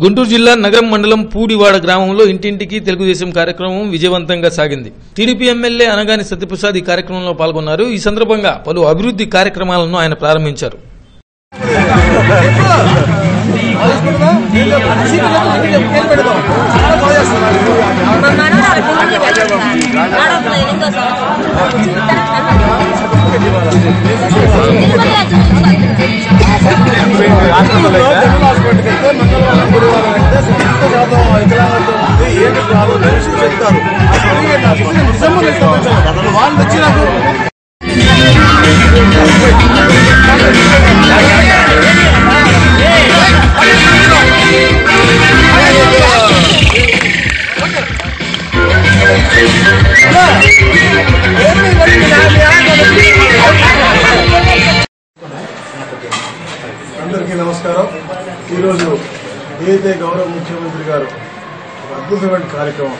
గుంటూరు జిల్లా నగరం మండలం పూడివాడ గ్రామంలో ఇంటింటికి తెలుగుదేశం కార్యక్రమం విజయవంతంగా సాగింది టీడీపీ ఎమ్మెల్యే అనగాని సత్యప్రసాద్ ఈ కార్యక్రమంలో పాల్గొన్నారు ఈ సందర్భంగా పలు అభివృద్ధి కార్యక్రమాలను ఆయన ప్రారంభించారు వాళ్ళు వచ్చి నాకు అందరికీ నమస్కారం ఈరోజు ఏదైతే గౌరవ ముఖ్యమంత్రి గారు ఒక అద్భుతమైన కార్యక్రమం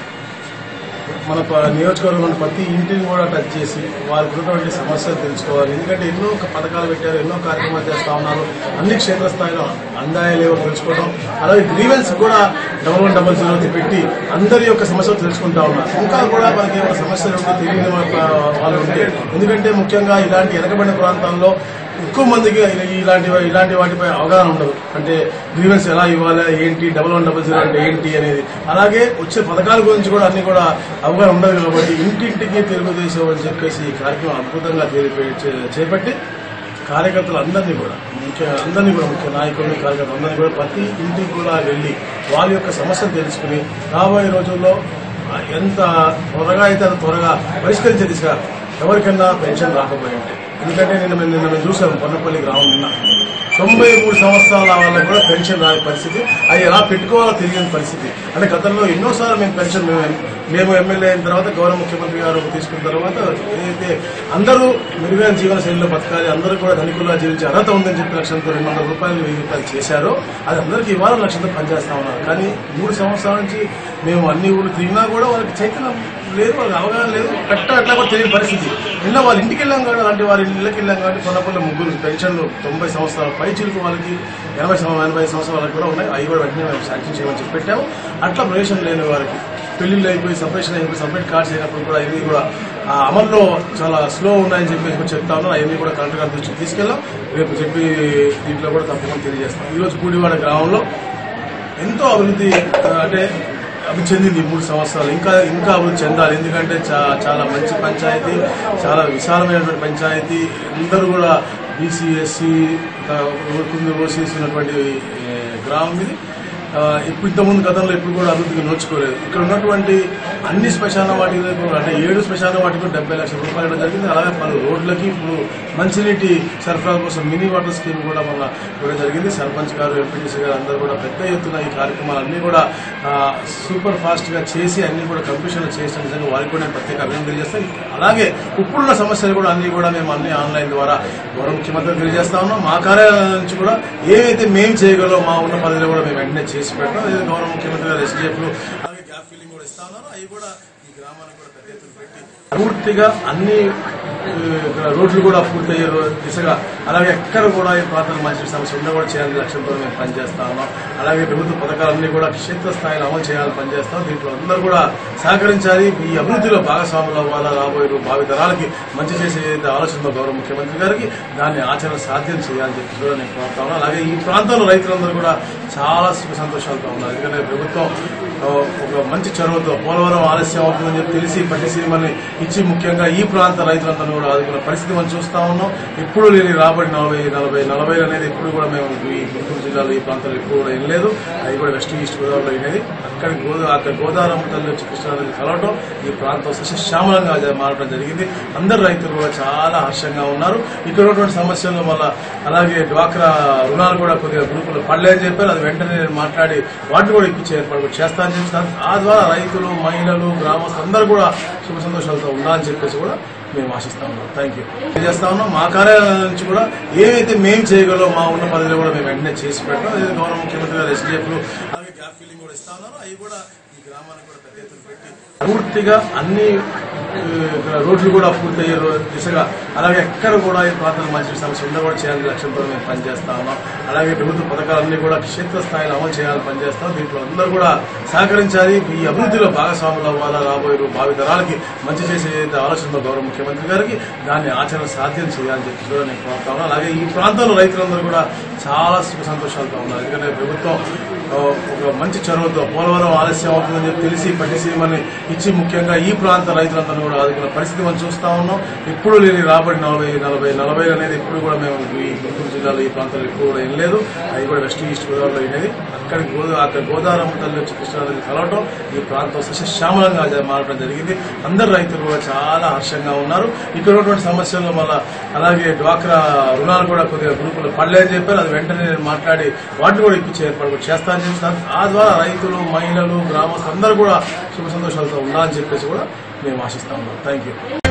మన ప- నియోజకవర్గంలో ప్రతి ఇంటిని కూడా టచ్ చేసి వారికి ఉన్నటువంటి సమస్యలు తెలుసుకోవాలి ఎందుకంటే ఎన్నో క- పథకాలు పెట్టారు ఎన్నో కార్యక్రమాలు చేస్తా ఉన్నారు అన్ని క్షేత్రస్థాయిలో అందాయా లేవో తెలుసుకోవడం అలాగే గ్రీవెన్స్ కూడా డబల్ వన్ డబల్ జీరో పెట్టి అందరి యొక్క సమస్యలు తెలుసుకుంటా ఉన్నారు ఇంకా కూడా మనకి ఏమైనా సమస్యలు ఉంటే తెలియని వా- వాళ్ళు ఉంటే ఎందుకంటే ముఖ్యంగా ఇలాంటి వెనకబడిన ప్రాంతాల్లో ఎక్కువ మందికి ఇలాంటి ఇలాంటి వాటిపై అవగాహన ఉండదు అంటే గ్రీవెన్స్ ఎలా ఇవ్వాలి ఏంటి డబల్ వన్ డబల్ జీరో అంటే ఏంటి అనేది అలాగే వచ్చే పథకాల గురించి కూడా అన్ని కూడా అవగాహన ఉండదు కాబట్టి ఇంటింటికి తెలుగుదేశం అని చెప్పేసి ఈ కార్యక్రమం అద్భుతంగా తెలిపి చే- చేపట్టి కార్యకర్తలు అందరినీ కూడా ముఖ్య అందరినీ కూడా ముఖ్య నాయకులు కార్యకర్తలు అందరినీ కూడా ప్రతి ఇంటికి కూడా వెళ్ళి వాళ్ళ యొక్క సమస్యలు తెలుసుకుని రాబోయే రోజుల్లో ఆ, ఎంత త్వరగా అయితే అంత త్వరగా పరిష్కరించే దిశగా ఎవరికన్నా పెన్షన్ రాకపోయి ఉంటే ఎందుకంటే నిన్న మేము- నిన్న మేము చూసాము పొన్నపల్లి గ్రామం నిన్న తొంభై మూడు సంవత్సరాల వాళ్ళకి కూడా పెన్షన్ రాని పరిస్థితి అది ఎలా పెట్టుకోవాలో తెలియని పరిస్థితి అంటే గతంలో ఎన్నోసార్లు మేము పెన్షన్ మేము మేము ఎమ్మెల్యే అయిన తర్వాత గౌరవ ముఖ్యమంత్రి గారు తీసుకున్న తర్వాత ఏదైతే అందరూ మెరుగైన జీవన శైలిలో బతకాలి అందరూ కూడా ధనికులుగా జీవించే అర్హత ఉందని చెప్పి లక్ష్యంతో రెండు వందల రూపాయలు వెయ్యి రూపాయలు చేశారో అది అందరికీ ఇవ్వాలని లక్ష్యంతో పనిచేస్తా ఉన్నారు కానీ మూడు సంవత్సరాల నుంచి మేము అన్ని ఊళ్ళు తిరిగినా కూడా వాళ్ళకి చైతన్యం లేదు వాళ్ళకి అవగాహన లేదు కట్ట అట్లా కూడా తెలియని పరిస్థితి నిన్న వాళ్ళ ఇంటికి వెళ్ళాం కాబట్టి అలాంటి వారి ఇళ్ళకి వెళ్ళాం కాబట్టి కొన్నపల్లి ముగ్గురు పెన్షన్లు తొంభై సంవత్సరాల పై చిలుకు వాళ్ళకి ఎనభై సంవత్సరాలు ఎనభై సంవత్సరాల వాళ్ళకి కూడా ఉన్నాయి అవి కూడా వెంటనే మేము శాంక్షన్ చేయమని చెప్పి పెట్టాము అట్లా ప్రవేశం లేని వారికి పెళ్లిళ్ళు అయిపోయి సపరేషన్ అయిపోయి సపరేట్ కార్డ్స్ అయినప్పుడు కూడా ఇవి కూడా ఆ అమల్లో చాలా స్లో ఉన్నాయని చెప్పేసి కూడా చెప్తా ఉన్నాం అవన్నీ కూడా కలెక్టర్ గారి దృష్టికి తీసుకెళ్ళాం రేపు చెప్పి దీంట్లో కూడా తప్పకుండా తెలియజేస్తాం ఈరోజు కూడివాడ గ్రామంలో ఎంతో అభివృద్ధి ఆ, అంటే అభివృద్ధి చెందింది ఈ మూడు సంవత్సరాలు ఇంకా ఇంకా అభివృద్ధి చెందాలి ఎందుకంటే చా- చాలా మంచి పంచాయతీ చాలా విశాలమైనటువంటి పంచాయతీ అందరూ కూడా బీసీ ఎస్సీ కుంది ఓసీసీ ఉన్నటువంటి ఏ, గ్రామం ఇది ఆ, ఇప్పుడు ఇంతకుముందు గతంలో ఎప్పుడు కూడా అభివృద్ధికి నోచుకోలేదు ఇక్కడ ఉన్నటువంటి అన్ని శ్మశాన వాటికి కూడా అంటే ఏడు శ్మశాన వాటికి డెబ్బై లక్షల రూపాయలు ఇవ్వడం జరిగింది అలాగే పలు రోడ్లకి ఇప్పుడు మంచినీటి సరఫరా కోసం మినీ వాటర్ స్కీమ్ కూడా మన ఇవ్వడం జరిగింది సర్పంచ్ గారు ఎంపీటీసీ గారు అందరూ కూడా పెద్ద ఎత్తున ఈ కార్యక్రమాలన్నీ కూడా ఆ, సూపర్ ఫాస్ట్ గా చేసి అన్ని కూడా కంప్యూషన్ చేసిన నిజంగా వారికి కూడా నేను ప్రత్యేక అభినందన తెలియజేస్తాను అలాగే ఇప్పుడున్న సమస్యలు కూడా అన్ని కూడా మేము అన్ని ఆన్లైన్ ద్వారా గౌరవ ముఖ్యమంత్రి తెలియజేస్తా ఉన్నాం మా కార్యాలయం నుంచి కూడా ఏవైతే మేము చేయగలో మా ఉన్న పరిధిలో కూడా మేము వెంటనే చేసి పెట్టాం అదే గౌరవ ముఖ్యమంత్రి గారు ఎస్డిఎఫ్లు అలాగే గ్యాప్ ఫిల్లింగ్ కూడా ఇస్తా ఉన్నారు అవి కూడా ఈ గ్రామానికి కూడా పెద్ద ఎత్తున పెట్టి పూర్తిగా అన్ని ఈ, ఇక్కడ రోడ్లు కూడా పూర్తయ్యే రో- దిశగా అలాగే ఎక్కడ కూడా ఈ ప్రాంతాల మంచి సమస్య ఉన్నా కూడా చేయాలని లక్ష్యంతో మేము పనిచేస్తా ఉన్నాం అలాగే ప్రభుత్వ పథకాలన్నీ కూడా క్షేత్రస్థాయిలో అమలు చేయాలని పనిచేస్తాం దీంట్లో అందరూ కూడా సహకరించాలి ఈ అభివృద్ధిలో భాగస్వాములు అవ్వాలా రాబోయే రో- భావి తరాలకి మంచి చేసే ఏదైతే ఆలోచనతో గౌరవ ముఖ్యమంత్రి గారికి దాన్ని ఆచరణ సాధ్యం చేయాలని చెప్పి కూడా నేను కోరుతా ఉన్నాను అలాగే ఈ ప్రాంతంలో రైతులందరూ కూడా చాలా సుఖ సంతోషాలతో ఉన్నారు ఎందుకంటే ప్రభుత్వం ఆ, ఒక మంచి చొరవతో పోలవరం ఆలస్యం అవుతుందని చెప్పి తెలిసి పట్టిసీమల్ని ఇచ్చి ముఖ్యంగా ఈ ప్రాంత రైతులందరూ కూడా ఆదుకున్న పరిస్థితి మనం చూస్తా ఉన్నాం ఎప్పుడు లేని రాబడి నలభై నలభై నలభై అనేది ఎప్పుడు కూడా మేము ఈ గుంటూరు జిల్లాలో ఈ ప్రాంతంలో ఎప్పుడు కూడా వినలేదు అది కూడా వెస్ట్ ఈస్ట్ గోదావరిలో వినేది అక్కడ గోదా అక్కడ గోదావరమ్మ తల్లి వచ్చి కృష్ణానది కలవటం ఈ ప్రాంతం సస్యశ్యామలంగా జ- మారడం జరిగింది అందరు రైతులు కూడా చాలా హర్షంగా ఉన్నారు ఇక్కడ ఉన్నటువంటి సమస్యలు వల్ల అలాగే డ్వాక్రా రుణాలు కూడా కొద్దిగా గ్రూపులు పడలేదని చెప్పారు అది వెంటనే నేను మాట్లాడి వాటిని కూడా ఇప్పించే ఏర్పాటు కూడా చేస్తానని చెప్తాను ఆ ద్వారా రైతులు మహిళలు గ్రామస్తులు అందరూ కూడా శుభ సంతోషాలతో ఉండాలని చెప్పేసి కూడా మేము ఆశిస్తా ఉన్నాం థ్యాంక్ యూ చేస్తా ఉన్నాం మా కార్యాలయం నుంచి కూడా ఏవైతే మేము చేయగలో మా ఉన్న పరిధిలో కూడా మేము వెంటనే చేసి పెట్టాం అదే గౌరవ ముఖ్యమంత్రి గారు ఎస్డిఎఫ్లు అలాగే గ్యాప్ ఫిల్లింగ్ కూడా ఇస్తా ఉన్నారు అవి కూడా ఈ గ్రామానికి కూడా పెద్ద ఎత్తున పెట్టి పూర్తిగా అన్ని ఇక్కడ రోడ్లు కూడా పూర్తయ్యే రో- దిశగా అలాగే ఎక్కడ కూడా ఈ ప్రాంతంలో మంచి సమస్య ఉందా కూడా చేయాలని లక్ష్యంతో మేము పనిచేస్తా ఉన్నాం అలాగే ప్రభుత్వ పథకాలన్నీ కూడా క్షేత్ర స్థాయిలో అమలు చేయాలని పనిచేస్తాం దీంట్లో అందరూ కూడా సహకరించాలి ఈ అభివృద్ధిలో భాగస్వాములు అవ్వాలా రాబోయే రో- భావి తరాలకి మంచి చేసే ఏదైతే ఆలోచనతో గౌరవ ముఖ్యమంత్రి గారికి దాన్ని ఆచరణ సాధ్యం చేయాలని చెప్పి కూడా నేను కోరుతా ఉన్నాను అలాగే ఈ ప్రాంతంలో రైతులందరూ కూడా చాలా సుఖ సంతోషాలతో ఉన్నారు ఎందుకంటే ప్రభుత్వం ఆ, ఒక మంచి చొరవతో పోలవరం ఆలస్యం అవుతుందని చెప్పి తెలిసి పట్టిసీమని ఇచ్చి ముఖ్యంగా ఈ ప్రాంత రైతులందరూ కూడా ఆదుకున్న పరిస్థితి మనం చూస్తా ఉన్నాం ఇప్పుడు లేని రాబడి నలభై నలభై నలభై అనేది ఇప్పుడు కూడా మేము ఈ గుంటూరు జిల్లాలో ఈ ప్రాంతంలో ఇప్పుడు కూడా ఏం లేదు అది కూడా వెస్ట్ ఈస్ట్ గోదావరిలో అయినది అక్కడికి గోదా అక్కడ గోదావరమ్మ తల్లి వచ్చి కృష్ణానది కలవటం ఈ ప్రాంతం సస్యశ్యామలంగా జ- మారడం జరిగింది అందరు రైతులు కూడా చాలా హర్షంగా ఉన్నారు ఇక్కడ ఉన్నటువంటి సమస్యలు మళ్ళా అలాగే డ్వాక్రా రుణాలు కూడా కొద్దిగా గ్రూపులు పడలేదని చెప్పారు అది వెంటనే నేను మాట్లాడి వాటిని కూడా ఇప్పించే ఏర్పాటు కూడా చేస్తానని చెప్తాను ఆ ద్వారా రైతులు మహిళలు గ్రామస్తులు అందరూ కూడా సుఖ సంతోషాలతో ఉండాలని చెప్పేసి కూడా మేము ఆశిస్తా ఉన్నాం థ్యాంక్ యూ